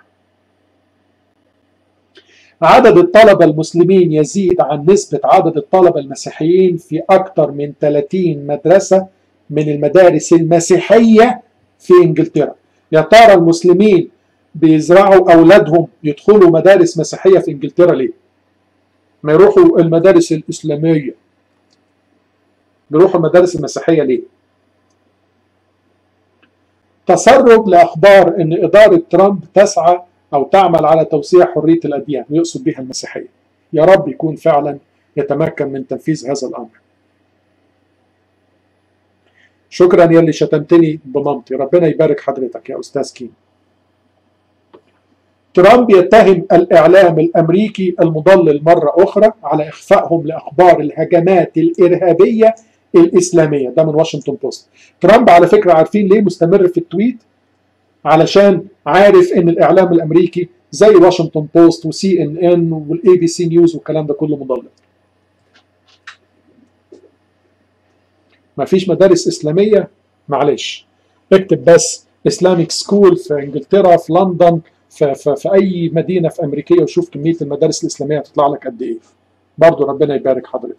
عدد الطلبة المسلمين يزيد عن نسبة عدد الطلبة المسيحيين في أكثر من 30 مدرسة من المدارس المسيحية في إنجلترا يا ترى المسلمين بيزرعوا أولادهم يدخلوا مدارس مسيحية في إنجلترا ليه؟ ما يروحوا المدارس الإسلامية بيروحوا المدارس المسيحية ليه؟ تسرب لأخبار أن إدارة ترامب تسعى أو تعمل على توسيع حرية الأديان ويقصد بها المسيحية يا رب يكون فعلا يتمكن من تنفيذ هذا الأمر شكرا يلي شتمتني بمامتي ربنا يبارك حضرتك يا أستاذ كين ترامب يتهم الإعلام الأمريكي المضلل مرة أخرى على إخفائهم لأخبار الهجمات الإرهابية الإسلامية ده من واشنطن بوست ترامب على فكرة عارفين ليه مستمر في التويت علشان عارف ان الاعلام الامريكي زي واشنطن بوست وسي ان ان والاي بي سي نيوز والكلام ده كله مضلل ما فيش مدارس اسلاميه معلش اكتب بس اسلاميك سكول في انجلترا في لندن في, في, في اي مدينه في امريكيه وشوف كميه المدارس الاسلاميه هتطلع لك قد ايه برضه ربنا يبارك حضرتك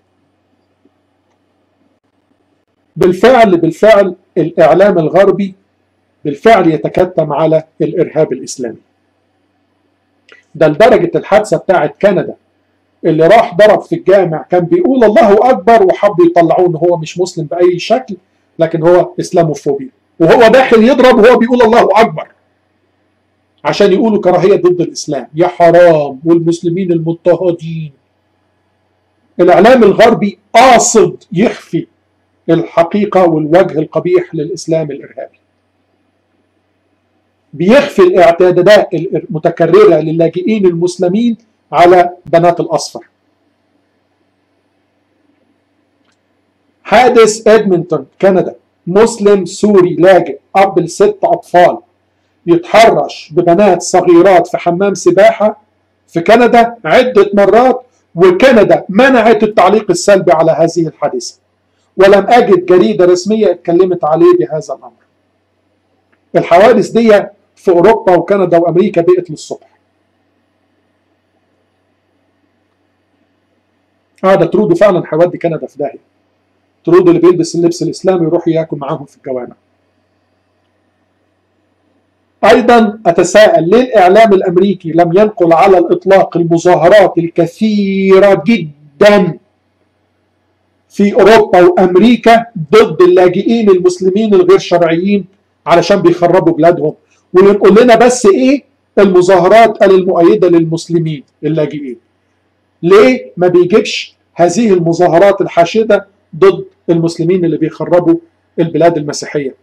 بالفعل بالفعل الاعلام الغربي بالفعل يتكتم على الارهاب الاسلامي ده لدرجه الحادثه بتاعت كندا اللي راح ضرب في الجامع كان بيقول الله اكبر وحبوا يطلعوه ان هو مش مسلم باي شكل لكن هو اسلاموفوبيا وهو داخل يضرب وهو بيقول الله اكبر عشان يقولوا كراهيه ضد الاسلام يا حرام والمسلمين المضطهدين الاعلام الغربي قاصد يخفي الحقيقه والوجه القبيح للاسلام الارهابي بيخفي الاعتداءات المتكرره للاجئين المسلمين على بنات الاصفر حادث ادمنتون كندا مسلم سوري لاجئ اب لست اطفال يتحرش ببنات صغيرات في حمام سباحه في كندا عده مرات وكندا منعت التعليق السلبي على هذه الحادثه ولم اجد جريده رسميه اتكلمت عليه بهذا الامر الحوادث دي في اوروبا وكندا وامريكا بقت للصبح اه ده ترودو فعلا هيودي كندا في داهيه ترودو اللي بيلبس اللبس الاسلامي يروح ياكل معاهم في الجوامع ايضا اتساءل ليه الاعلام الامريكي لم ينقل على الاطلاق المظاهرات الكثيره جدا في اوروبا وامريكا ضد اللاجئين المسلمين الغير شرعيين علشان بيخربوا بلادهم وينقل لنا بس ايه المظاهرات المؤيده للمسلمين اللاجئين ليه ما بيجيبش هذه المظاهرات الحاشده ضد المسلمين اللي بيخربوا البلاد المسيحيه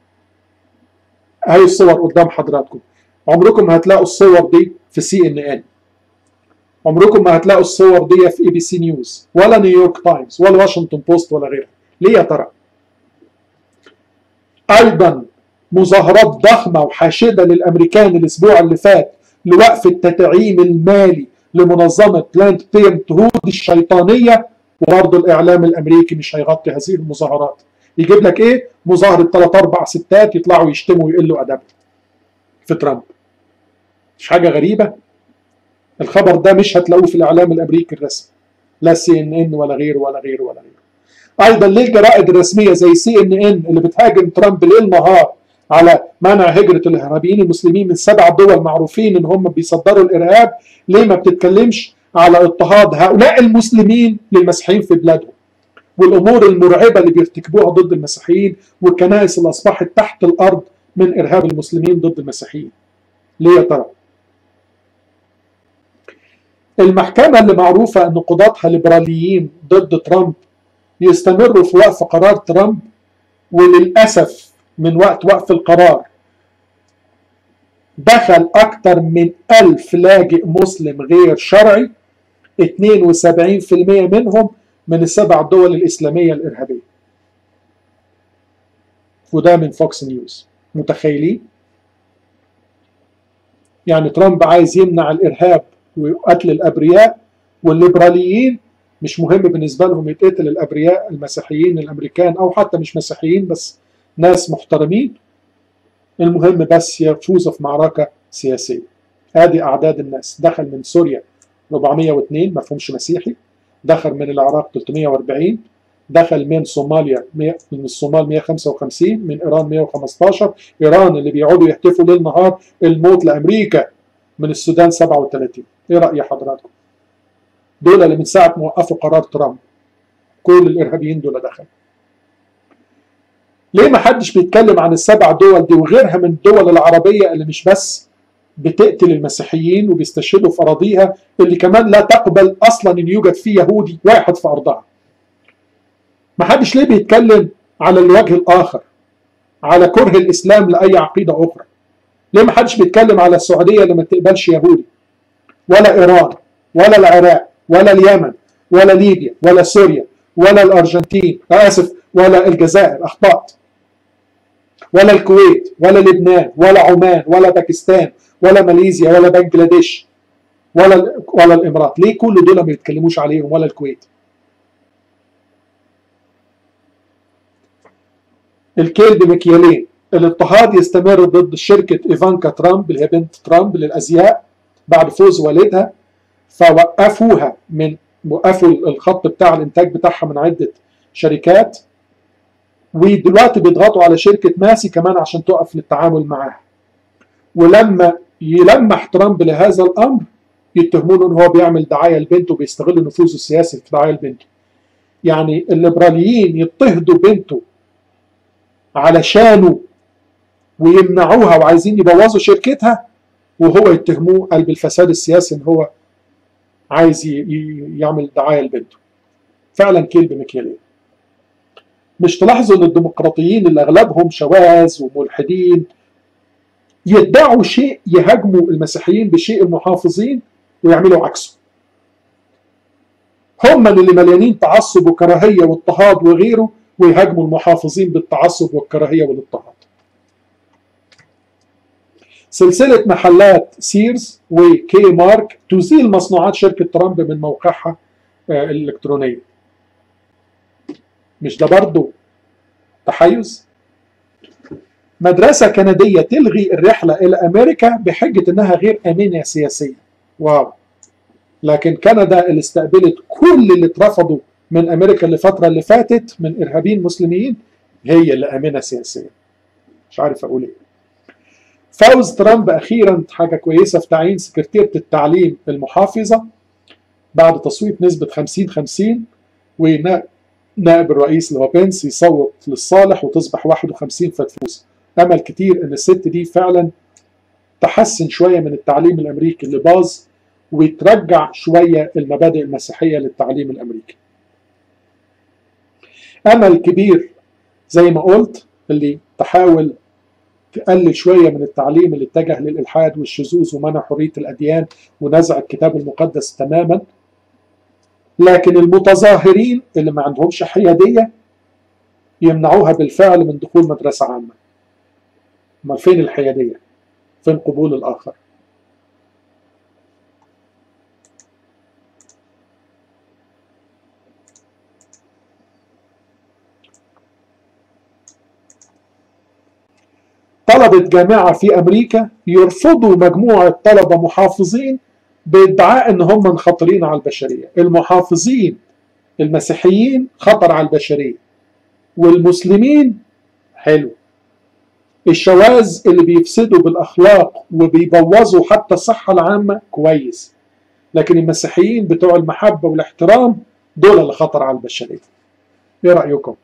هاي الصور قدام حضراتكم عمركم ما هتلاقوا الصور دي في سي ان ان عمركم ما هتلاقوا الصور دي في اي بي سي نيوز ولا نيويورك تايمز ولا واشنطن بوست ولا غيرها ليه يا ترى ايضا مظاهرات ضخمه وحاشده للامريكان الاسبوع اللي فات لوقف التدعيم المالي لمنظمه بلاند بيرنت هود الشيطانيه وبرضه الاعلام الامريكي مش هيغطي هذه المظاهرات يجيب لك ايه مظاهره ثلاث اربع ستات يطلعوا يشتموا ويقلوا ادبهم في ترامب مش حاجه غريبه الخبر ده مش هتلاقوه في الاعلام الامريكي الرسمي لا سي ان ان ولا غيره ولا غيره ولا غيره ايضا ليه الجرائد الرسميه زي سي ان ان اللي بتهاجم ترامب ليل نهار على منع هجرة الإرهابيين المسلمين من سبع دول معروفين إن هم بيصدروا الإرهاب ليه ما بتتكلمش على اضطهاد هؤلاء المسلمين للمسيحيين في بلادهم والأمور المرعبة اللي بيرتكبوها ضد المسيحيين والكنائس اللي أصبحت تحت الأرض من إرهاب المسلمين ضد المسيحيين ليه يا ترى؟ المحكمة اللي معروفة أن قضاتها ليبراليين ضد ترامب يستمروا في وقف قرار ترامب وللأسف من وقت وقف القرار دخل أكثر من ألف لاجئ مسلم غير شرعي 72% منهم من السبع دول الإسلامية الإرهابية وده من فوكس نيوز متخيلين يعني ترامب عايز يمنع الإرهاب وقتل الأبرياء والليبراليين مش مهم بالنسبة لهم يتقتل الأبرياء المسيحيين الأمريكان أو حتى مش مسيحيين بس ناس محترمين المهم بس يفوزوا في معركة سياسية هذه أعداد الناس دخل من سوريا 402 ما فهمش مسيحي دخل من العراق 340 دخل من صوماليا من الصومال 155 من ايران 115 ايران اللي بيقعدوا يهتفوا ليل نهار الموت لامريكا من السودان 37 ايه راي حضراتكم دول اللي من ساعه ما وقفوا قرار ترامب كل الارهابيين دول دخلوا ليه ما حدش بيتكلم عن السبع دول دي وغيرها من الدول العربيه اللي مش بس بتقتل المسيحيين وبيستشهدوا في أراضيها اللي كمان لا تقبل أصلا أن يوجد فيه يهودي واحد في أرضها ما حدش ليه بيتكلم على الوجه الآخر على كره الإسلام لأي عقيدة أخرى ليه ما حدش بيتكلم على السعودية اللي ما تقبلش يهودي ولا إيران ولا العراق ولا اليمن ولا ليبيا ولا سوريا ولا الأرجنتين آسف ولا الجزائر أخطأت ولا الكويت ولا لبنان ولا عمان ولا باكستان ولا ماليزيا ولا بنجلاديش ولا ولا الامارات ليه كل دول ما يتكلموش عليهم ولا الكويت الكيل بمكيالين الاضطهاد يستمر ضد شركة إيفانكا ترامب اللي هي بنت ترامب للأزياء بعد فوز والدها فوقفوها من وقفوا الخط بتاع الإنتاج بتاعها من عدة شركات ودلوقتي بيضغطوا على شركة ماسي كمان عشان تقف للتعامل معاها ولما يلمح ترامب لهذا الأمر يتهمونه ان هو بيعمل دعايه لبنته بيستغل نفوذه السياسي في دعايه لبنته. يعني الليبراليين يضطهدوا بنته علشانه ويمنعوها وعايزين يبوظوا شركتها وهو يتهموه قلب الفساد السياسي ان هو عايز يعمل دعايه لبنته. فعلا كيل بمكيالين. مش تلاحظوا ان الديمقراطيين اللي اغلبهم شواذ وملحدين يدعوا شيء يهاجموا المسيحيين بشيء المحافظين ويعملوا عكسه هم اللي مليانين تعصب وكراهية واضطهاد وغيره ويهاجموا المحافظين بالتعصب والكراهية والاضطهاد سلسلة محلات سيرز وكي مارك تزيل مصنوعات شركة ترامب من موقعها الإلكترونية مش ده برضه تحيز مدرسة كندية تلغي الرحلة إلى أمريكا بحجة إنها غير آمنة سياسيا واو لكن كندا اللي استقبلت كل اللي اترفضوا من أمريكا الفترة اللي فاتت من إرهابيين مسلمين هي اللي آمنة سياسيا مش عارف أقول إيه فوز ترامب أخيرا حاجة كويسة في تعيين سكرتيرة التعليم المحافظة بعد تصويت نسبة 50 50 ونائب الرئيس اللي هو بنس يصوت للصالح وتصبح 51 فتفوز امل كتير ان الست دي فعلا تحسن شويه من التعليم الامريكي اللي باظ وترجع شويه المبادئ المسيحيه للتعليم الامريكي. امل كبير زي ما قلت اللي تحاول تقلل شويه من التعليم اللي اتجه للالحاد والشذوذ ومنع حريه الاديان ونزع الكتاب المقدس تماما. لكن المتظاهرين اللي ما عندهمش حياديه يمنعوها بالفعل من دخول مدرسه عامه. امال فين الحياديه فين قبول الاخر طلبة جامعة في أمريكا يرفضوا مجموعة طلبة محافظين بادعاء إن هم خطرين على البشرية المحافظين المسيحيين خطر على البشرية والمسلمين حلو الشواذ اللي بيفسدوا بالاخلاق وبيبوظوا حتى الصحه العامه كويس لكن المسيحيين بتوع المحبه والاحترام دول اللي خطر على البشريه ايه رايكم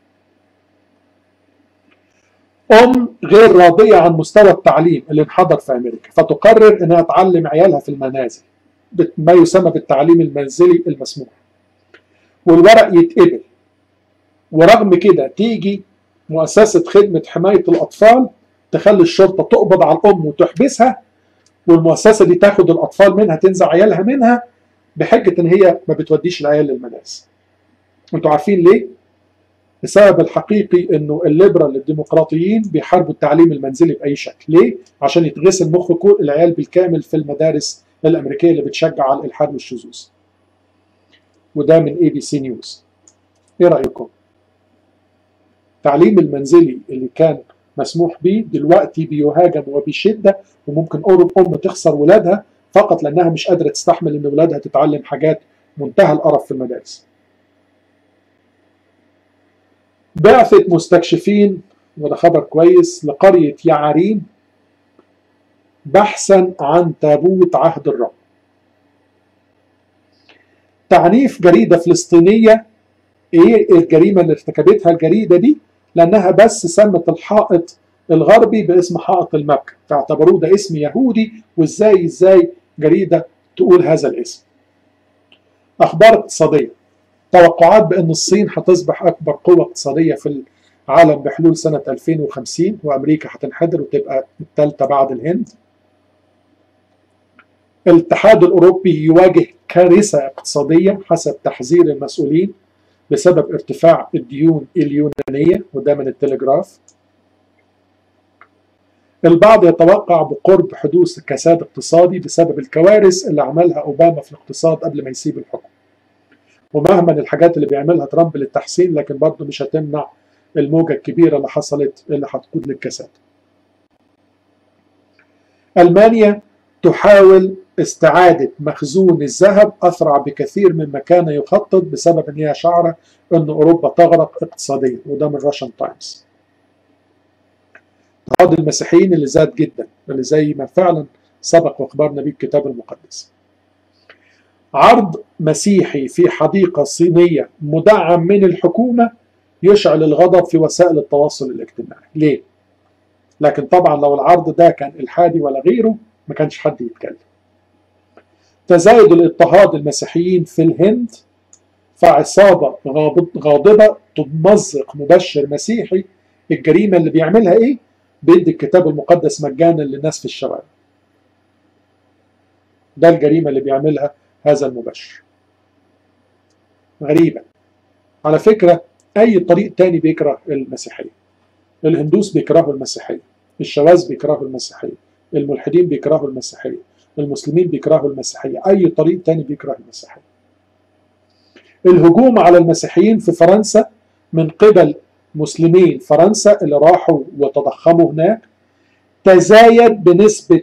ام غير راضيه عن مستوى التعليم اللي انحدر في امريكا فتقرر انها تعلم عيالها في المنازل ما يسمى بالتعليم المنزلي المسموح والورق يتقبل ورغم كده تيجي مؤسسه خدمه حمايه الاطفال تخلي الشرطه تقبض على الام وتحبسها والمؤسسه دي تاخد الاطفال منها تنزع عيالها منها بحجه ان هي ما بتوديش العيال للمدارس. انتوا عارفين ليه؟ السبب الحقيقي انه الليبرال الديمقراطيين بيحاربوا التعليم المنزلي باي شكل، ليه؟ عشان يتغسل مخ كل العيال بالكامل في المدارس الامريكيه اللي بتشجع على الالحاد والشذوذ. وده من اي بي سي نيوز. ايه رايكم؟ التعليم المنزلي اللي كان مسموح به دلوقتي بيهاجم وبشده وممكن ام تخسر ولادها فقط لانها مش قادره تستحمل ان ولادها تتعلم حاجات منتهى القرف في المدارس. بعثة مستكشفين وده خبر كويس لقرية يعريم بحثا عن تابوت عهد الرب. تعنيف جريدة فلسطينية ايه الجريمة اللي ارتكبتها الجريدة دي؟ لانها بس سمت الحائط الغربي باسم حائط المبكى فاعتبروه ده اسم يهودي وازاي ازاي جريدة تقول هذا الاسم أخبار اقتصادية توقعات بأن الصين هتصبح أكبر قوة اقتصادية في العالم بحلول سنة 2050 وأمريكا هتنحدر وتبقى الثالثة بعد الهند الاتحاد الأوروبي يواجه كارثة اقتصادية حسب تحذير المسؤولين بسبب ارتفاع الديون اليونانية وده من التلغراف البعض يتوقع بقرب حدوث كساد اقتصادي بسبب الكوارث اللي عملها أوباما في الاقتصاد قبل ما يسيب الحكم ومهما الحاجات اللي بيعملها ترامب للتحسين لكن برضه مش هتمنع الموجة الكبيرة اللي حصلت اللي هتقود للكساد ألمانيا تحاول استعادة مخزون الذهب أسرع بكثير مما كان يخطط بسبب أن هي شعرة أن أوروبا تغرق اقتصاديا وده من راشن تايمز اضطهاد المسيحيين اللي زاد جدا اللي زي ما فعلا سبق واخبرنا به الكتاب المقدس عرض مسيحي في حديقة صينية مدعم من الحكومة يشعل الغضب في وسائل التواصل الاجتماعي ليه؟ لكن طبعا لو العرض ده كان الحادي ولا غيره ما كانش حد يتكلم تزايد الاضطهاد المسيحيين في الهند فعصابة غاضبة تمزق مبشر مسيحي الجريمة اللي بيعملها ايه؟ بيدي الكتاب المقدس مجانا للناس في الشوارع ده الجريمة اللي بيعملها هذا المبشر غريبة على فكرة أي طريق تاني بيكره المسيحية الهندوس بيكرهوا المسيحية الشواذ بيكرهوا المسيحية الملحدين بيكرهوا المسيحية المسلمين بيكرهوا المسيحية أي طريق تاني بيكره المسيحية الهجوم على المسيحيين في فرنسا من قبل مسلمين فرنسا اللي راحوا وتضخموا هناك تزايد بنسبة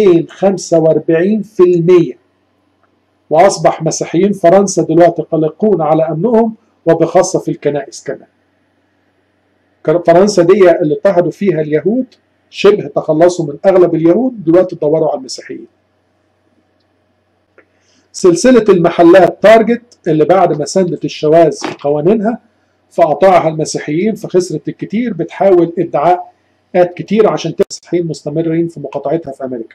245% وأصبح مسيحيين فرنسا دلوقتي قلقون على أمنهم وبخاصة في الكنائس كمان فرنسا دي اللي اضطهدوا فيها اليهود شبه تخلصوا من أغلب اليهود دلوقتي دوروا على المسيحيين سلسلة المحلات تارجت اللي بعد ما سندت الشواذ في قوانينها فقطعها المسيحيين فخسرت الكتير بتحاول ادعاءات كتير عشان المسيحيين مستمرين في مقاطعتها في امريكا.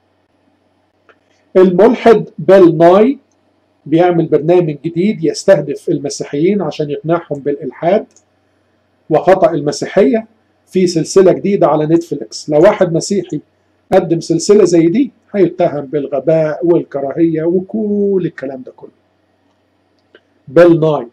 الملحد بيل ناي بيعمل برنامج جديد يستهدف المسيحيين عشان يقنعهم بالالحاد وخطأ المسيحيه في سلسله جديده على نتفليكس، لو واحد مسيحي قدم سلسله زي دي هيتهم بالغباء والكراهيه وكل الكلام ده كله. بيل ناي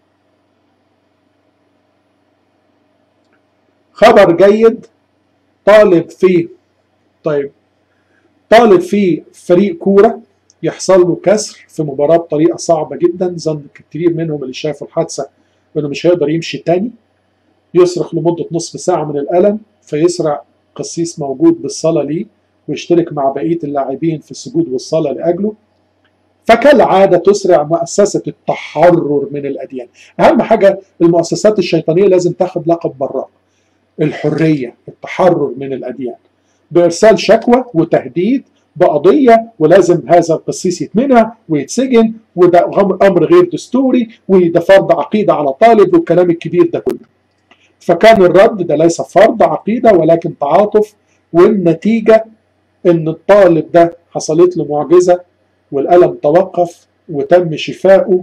خبر جيد طالب في طيب طالب في فريق كورة يحصل له كسر في مباراة بطريقة صعبة جدا ظن كتير منهم اللي شافوا الحادثة انه مش هيقدر يمشي تاني يصرخ لمدة نصف ساعة من الألم فيسرع قسيس موجود بالصلاة ليه ويشترك مع بقية اللاعبين في السجود والصلاة لأجله فكالعادة تسرع مؤسسة التحرر من الأديان أهم حاجة المؤسسات الشيطانية لازم تاخد لقب براء الحرية التحرر من الأديان بإرسال شكوى وتهديد بقضية ولازم هذا القسيس يتمنع ويتسجن وده أمر غير دستوري وده فرض عقيدة على طالب والكلام الكبير ده كله فكان الرد ده ليس فرض عقيدة ولكن تعاطف والنتيجة إن الطالب ده حصلت له معجزة والألم توقف وتم شفائه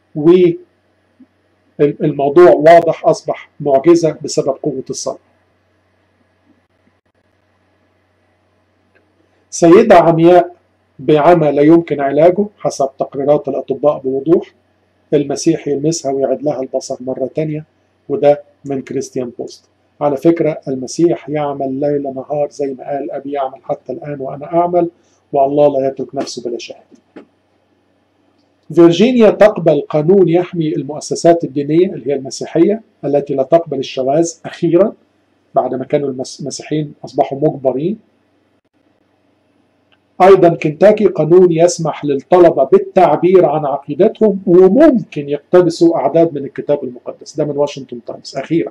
والموضوع واضح أصبح معجزة بسبب قوة الصبر سيدة عمياء بعمى لا يمكن علاجه حسب تقريرات الأطباء بوضوح المسيح يلمسها ويعد لها البصر مرة تانية وده من كريستيان بوست على فكرة المسيح يعمل ليل نهار زي ما قال أبي يعمل حتى الآن وأنا أعمل والله لا يترك نفسه بلا شاهد فيرجينيا تقبل قانون يحمي المؤسسات الدينية اللي هي المسيحية التي لا تقبل الشواذ أخيرا بعد ما كانوا المسيحيين أصبحوا مجبرين أيضا كنتاكي قانون يسمح للطلبة بالتعبير عن عقيدتهم وممكن يقتبسوا أعداد من الكتاب المقدس ده من واشنطن تايمز أخيرا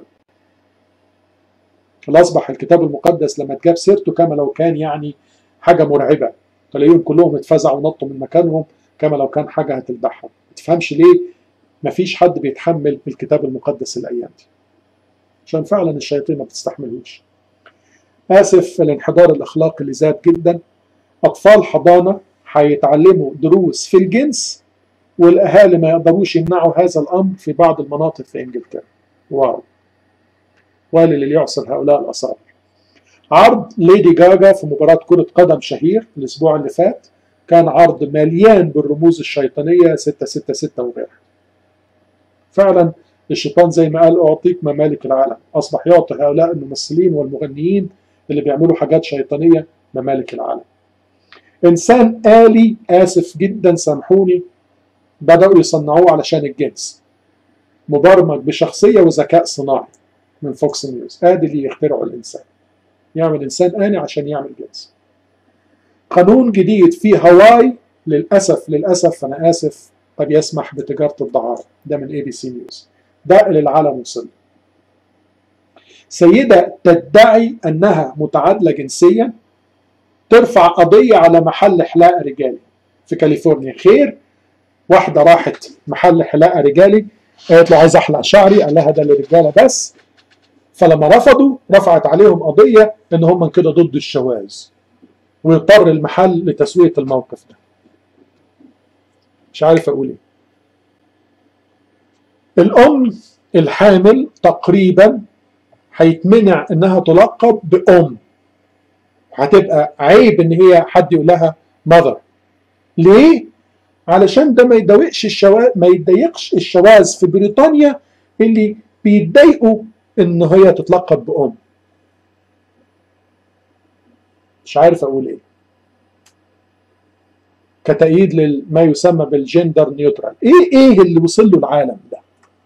أصبح الكتاب المقدس لما اتجاب سيرته كما لو كان يعني حاجة مرعبة تلاقيهم كلهم اتفزعوا ونطوا من مكانهم كما لو كان حاجة هتذبحهم ما تفهمش ليه مفيش حد بيتحمل الكتاب المقدس الأيام دي عشان فعلا الشياطين ما بتستحملوش آسف الانحدار الأخلاقي اللي زاد جدا أطفال حضانة هيتعلموا دروس في الجنس والأهالي ما يقدروش يمنعوا هذا الأمر في بعض المناطق في إنجلترا واو والي لليعصر هؤلاء الأصابع عرض ليدي جاجا في مباراة كرة قدم شهير الأسبوع اللي فات كان عرض مليان بالرموز الشيطانية 666 وغيرها فعلا الشيطان زي ما قال أعطيك ممالك العالم أصبح يعطي هؤلاء الممثلين والمغنيين اللي بيعملوا حاجات شيطانية ممالك العالم إنسان آلي آسف جدا سامحوني بدأوا يصنعوه علشان الجنس مبرمج بشخصية وذكاء صناعي من فوكس نيوز ادي اللي يخترعه الانسان يعمل انسان اني عشان يعمل جنس قانون جديد في هاواي للاسف للاسف انا اسف قد يسمح بتجاره الدعاره ده من اي بي سي نيوز ده اللي العالم وصل سيده تدعي انها متعادله جنسيا ترفع قضيه على محل حلاقه رجالي في كاليفورنيا خير واحده راحت محل حلاقه رجالي قالت له عايز احلق شعري قال لها ده للرجاله بس فلما رفضوا رفعت عليهم قضيه ان هم كده ضد الشواذ ويضطر المحل لتسويه الموقف ده مش عارف اقول ايه الام الحامل تقريبا هيتمنع انها تلقب بام هتبقى عيب ان هي حد يقول لها ماذر ليه علشان ده ما يضايقش الشواذ ما يضايقش الشواذ في بريطانيا اللي بيتضايقوا ان هي تتلقب بام مش عارف اقول ايه كتأييد لما يسمى بالجندر نيوترال ايه ايه اللي وصل له العالم ده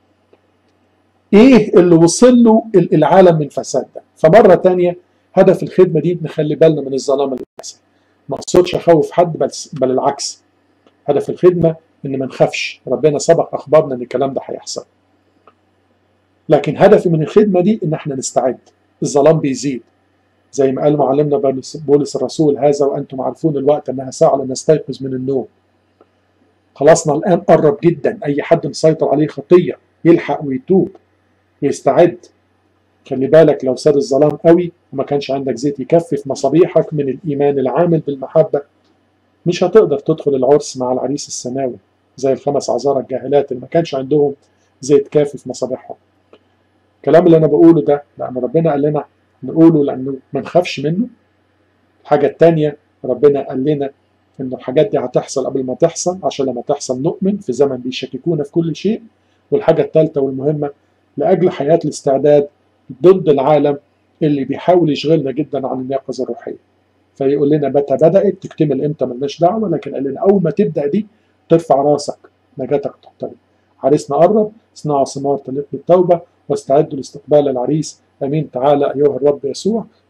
ايه اللي وصل له العالم من فساد ده فمره تانية هدف الخدمه دي نخلي بالنا من الظلام اللي بيحصل ما اقصدش اخوف حد بل, بل العكس هدف الخدمه ان ما نخافش ربنا سبق اخبارنا ان الكلام ده هيحصل لكن هدفي من الخدمه دي ان احنا نستعد الظلام بيزيد زي ما قال معلمنا بولس الرسول هذا وانتم عارفون الوقت انها ساعه لنستيقظ من النوم خلاصنا الان قرب جدا اي حد مسيطر عليه خطيه يلحق ويتوب ويستعد خلي بالك لو ساد الظلام قوي وما كانش عندك زيت يكفي في مصابيحك من الايمان العامل بالمحبه مش هتقدر تدخل العرس مع العريس السماوي زي الخمس عذارى الجاهلات اللي ما كانش عندهم زيت كافي في مصابيحهم الكلام اللي انا بقوله ده لان ربنا قال لنا نقوله لانه ما نخافش منه الحاجه الثانيه ربنا قال لنا ان الحاجات دي هتحصل قبل ما تحصل عشان لما تحصل نؤمن في زمن بيشككونا في كل شيء والحاجه الثالثه والمهمه لاجل حياه الاستعداد ضد العالم اللي بيحاول يشغلنا جدا عن اليقظه الروحيه فيقول لنا متى بدات تكتمل امتى ملناش دعوه لكن قال لنا اول ما تبدا دي ترفع راسك نجاتك تقترب عريسنا قرب اصنعوا ثمار تليق بالتوبه واستعدوا لاستقبال العريس امين تعالى ايها الرب يسوع